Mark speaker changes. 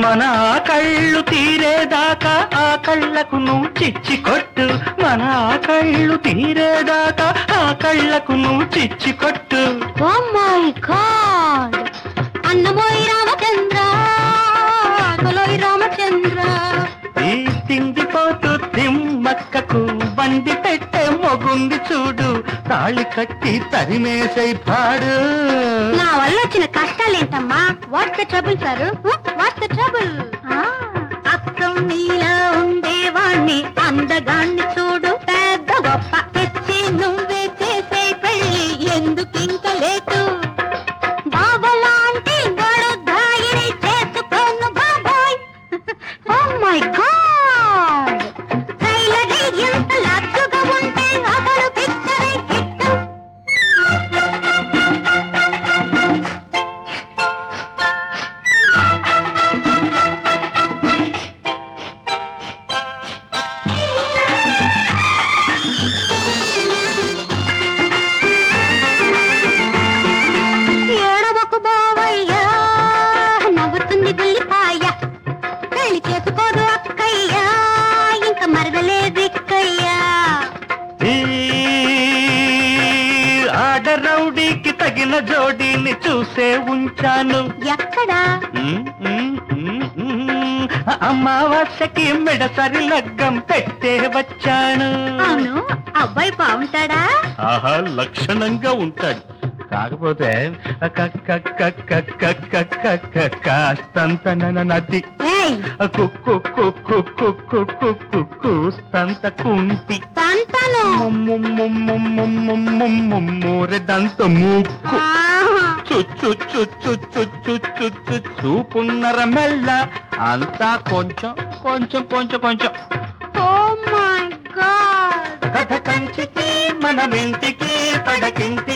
Speaker 1: మన కళ్ళు తీరేదాకా ఆ కళ్ళకు నువ్వు చిచ్చి కొట్టు మన కళ్ళు తీరేదాకా ఆ కళ్ళకు నువ్వు చిచ్చి కొట్టు
Speaker 2: ఓ మై గాడ్ అన్నమోయి రామచంద్ర కొలోయి రామచంద్ర
Speaker 1: ఈ తిండిపోతూ తిమ్మక్కకు బండి పెట్టే మొగుంది చూడు తాళి కట్టి తరిమేసై పాడు
Speaker 2: నా వల్ల వచ్చిన కష్టాలేంటమ్మా what's the trouble sir what's the trouble అక్కం నీలా ఉండేవాణ్ణి అందగాన్ని చూడు పెద్ద గొప్ప తెచ్చి నువ్వే చేసే పెళ్ళి ఎందుకు ఇంక లేటు బాబలాంటి గడుద్దాయిని చేసుకోను బాబాయ్ ఓ మై గాడ్ ట్రైలర్ ఎంత లచ్చుగా ఉంటే అసలు పిక్చరే హిట్ ఏడవకు బావయ్యా నవ్వుతుంది గుల్లిపాయ పెళ్లి చేసుకోదు అక్కయ్యా ఇంకా మరదలేదిక్కయ్యా
Speaker 1: ఈ ఆడరౌడీకి తగిన జోడీని చూసే ఉంచాను
Speaker 2: ఎక్కడా
Speaker 1: ఉమ్, ఉమ్, ఉమ్, ఉమ్. అమావాస్యకి మెడసరి లగ్గం పెట్టే వచ్చాను
Speaker 2: అవును అబ్బాయి బాగుంటాడా
Speaker 1: ఆహా లక్షణంగా ఉంటాడు కాకపోతే క- క- క- క- క- క- క- క- కాస్తంత న- నది
Speaker 2: ఏయ్
Speaker 1: కుక్కు కుక్కు కుక్కు కుక్కు కూస్తంత కుంటి
Speaker 2: సంతను
Speaker 1: మూరెదంత మూక్కు
Speaker 2: ఆహా.
Speaker 1: చుచ్చు చుచ్చు చుచ్చు చుచ్చు చూపున్నర మెల్ల అంతా కొంచెం కొంచెం కొంచెం కొంచెం
Speaker 2: ఓ మై గాడ్
Speaker 1: కథ కంచికి మనమింటికి పడకింటి